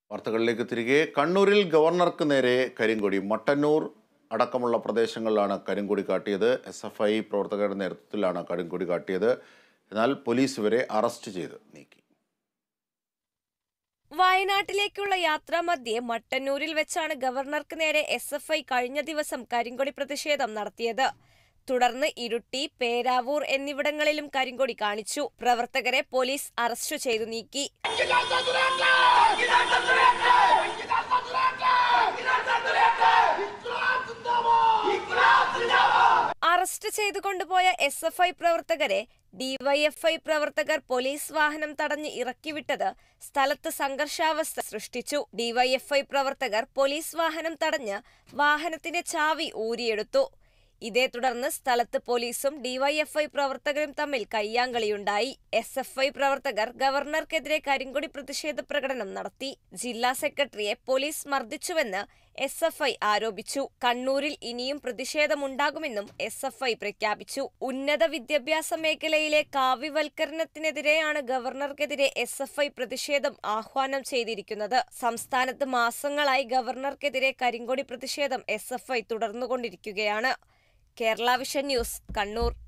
വാർത്തകളിലേക്ക് തിരികെ കണ്ണൂരിൽ ഗവർണർക്ക് നേരെ കരിങ്കൊടി മട്ടന്നൂർ അടക്കമുള്ള പ്രദേശങ്ങളിലാണ് കരിങ്കൊടി കാട്ടിയത് എസ് എഫ് ഐ പ്രവർത്തകരുടെ നേതൃത്വത്തിലാണ് കരിങ്കൊടി കാട്ടിയത് എന്നാൽ പോലീസ് ഇവരെ അറസ്റ്റ് ചെയ്ത് നീക്കി വയനാട്ടിലേക്കുള്ള യാത്രാമധ്യേ മട്ടന്നൂരിൽ വെച്ചാണ് ഗവർണർക്ക് നേരെ എസ് എഫ് ഐ കഴിഞ്ഞ ദിവസം കരിങ്കൊടി പ്രതിഷേധം നടത്തിയത് തുടർന്ന് ഇരുട്ടി പേരാവൂർ എന്നിവിടങ്ങളിലും കരിങ്കൊടി കാണിച്ചു പ്രവർത്തകരെ പോലീസ് അറസ്റ്റ് ചെയ്തു നീക്കി അറസ്റ്റ് ചെയ്തു കൊണ്ടുപോയ എസ് എഫ് ഐ പ്രവർത്തകരെ ഡിവൈഎഫ്ഐ പ്രവർത്തകർ പോലീസ് വാഹനം തടഞ്ഞ് ഇറക്കിവിട്ടത് സ്ഥലത്ത് സംഘർഷാവസ്ഥ സൃഷ്ടിച്ചു ഡിവൈഎഫ്ഐ പ്രവർത്തകർ പോലീസ് വാഹനം തടഞ്ഞ് വാഹനത്തിന്റെ ചാവി ഊരിയെടുത്തു ഇതേ തുടർന്ന് സ്ഥലത്ത് പോലീസും ഡിവൈഎഫ്ഐ പ്രവർത്തകരും തമ്മിൽ കയ്യാങ്കളിയുണ്ടായി എസ് എഫ് ഐ പ്രവർത്തകർ ഗവർണർക്കെതിരെ കരിങ്കൊടി പ്രതിഷേധ പ്രകടനം നടത്തി ജില്ലാ സെക്രട്ടറിയെ പോലീസ് മർദ്ദിച്ചുവെന്ന് എസ് എഫ് ഐ ആരോപിച്ചു കണ്ണൂരിൽ ഇനിയും പ്രതിഷേധമുണ്ടാകുമെന്നും എസ് എഫ് ഐ പ്രഖ്യാപിച്ചു ഉന്നത വിദ്യാഭ്യാസ മേഖലയിലെ കാവ്യവൽക്കരണത്തിനെതിരെയാണ് ഗവർണർക്കെതിരെ എസ് എഫ് ഐ പ്രതിഷേധം ആഹ്വാനം ചെയ്തിരിക്കുന്നത് സംസ്ഥാനത്ത് മാസങ്ങളായി ഗവർണർക്കെതിരെ കരിങ്കൊടി പ്രതിഷേധം എസ് എഫ് ഐ തുടർന്നുകൊണ്ടിരിക്കുകയാണ് കേരള വിഷൻ ന്യൂസ് കണ്ണൂർ